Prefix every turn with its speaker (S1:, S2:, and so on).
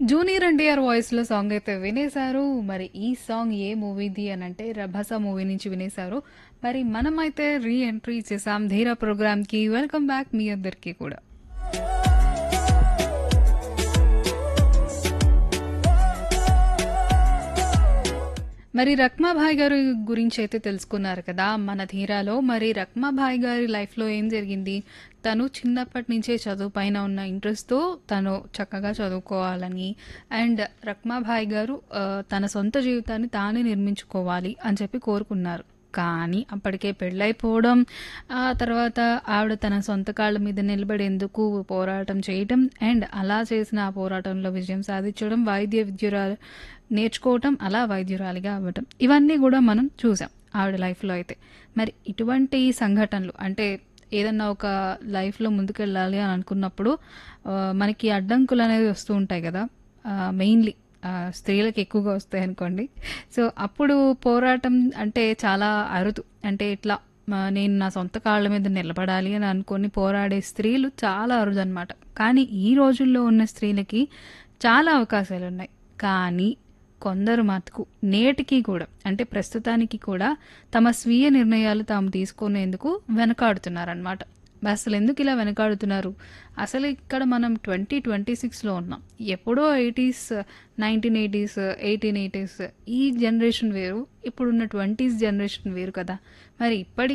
S1: Junior NTR వాయిస్‌లో song అయితే వినేశారు. మరి ఈ సాంగ్ ఏ మూవీది అనంటే 'రభస' మూవీ నుంచి వినేశారు. మరి మనమైతే రీ ఎంట్రీ ఇచ్చేసాం 'ధీర' ప్రోగ్రామ్‌కి. వెల్కమ్ బ్యాక్ మీ అందరికీ కూడా. మరి రక్మాభాయ్ గారి గురించి అయితే తెలుసుకున్నారు కదా మన ధీరాలో. మరి రక్మాభాయ్ గారి లైఫ్‌లో ఏం జరిగింది? తను చిన్నప్పటి నుంచే చదువు పైన ఉన్న ఇంట్రెస్ట్‌తో తను చక్కగా చదువుకోవాలని అండ్ రక్మాభాయ్ గారు ఆహ్, తన సొంత జీవితాన్ని తానే నిర్మించుకోవాలి అని చెప్పి కోరుకున్నారు. కానీ అప్పటికే పెళ్ళైపోవడం, ఆ తర్వాత ఆవిడ తన సొంత కాళ్ళ మీద నిలబడేందుకు పోరాటం చేయటం అండ్ అలా చేసిన ఆ పోరాటంలో విజయం సాధించడం, వైద్య విద్యురా నేర్చుకోవటం, అలా వైద్యురాలిగా అవ్వటం. ఇవన్నీ గూడా మనం చూసాం ఆవిడ లైఫ్‌లో అయితే. మరి ఇటువంటి సంఘటనలు అంటే ఏదన్నా ఒక లైఫ్‌లో ముందుకెళ్ళాలి అని అనుకున్నప్పుడు ఆహ్, మనకి అడ్డంకులనేవి వస్తూ ఉంటాయి గదా! ఆహ్, మెయిన్‌లీ ఆహ్, స్త్రీలకు ఎక్కువగా వస్తాయనుకోండి. సో, అప్పుడు పోరాటం అంటే చాలా అరుదు. అంటే ఇట్లా మ నేను నా సొంత కాళ్ళ మీద నిలబడాలి అని అనుకోని పోరాడే స్త్రీలు చాలా అరుదనమాట. కానీ ఈ రోజుల్లో ఉన్న స్త్రీలకి చాలా అవకాశాలున్నాయి. కానీ కొందరు మటుకు నేటికి కూడా అంటే ప్రస్తుతానికి కూడా తమ స్వీయ నిర్ణయాలు తాము తీసుకునేందుకు వెనకాడుతున్నారనమాట. అసలెందుకు ఇలా వెనకాడుతున్నారు? అసలు ఇక్కడ మనం 2026లో ఉన్నాం. ఎప్పుడో 80స్, 1980స్, 1880స్ ఈ జనరేషన్ వేరు. ఇప్పుడున్న 20స్ జనరేషన్ వేరు కదా! మరి ఇప్పటి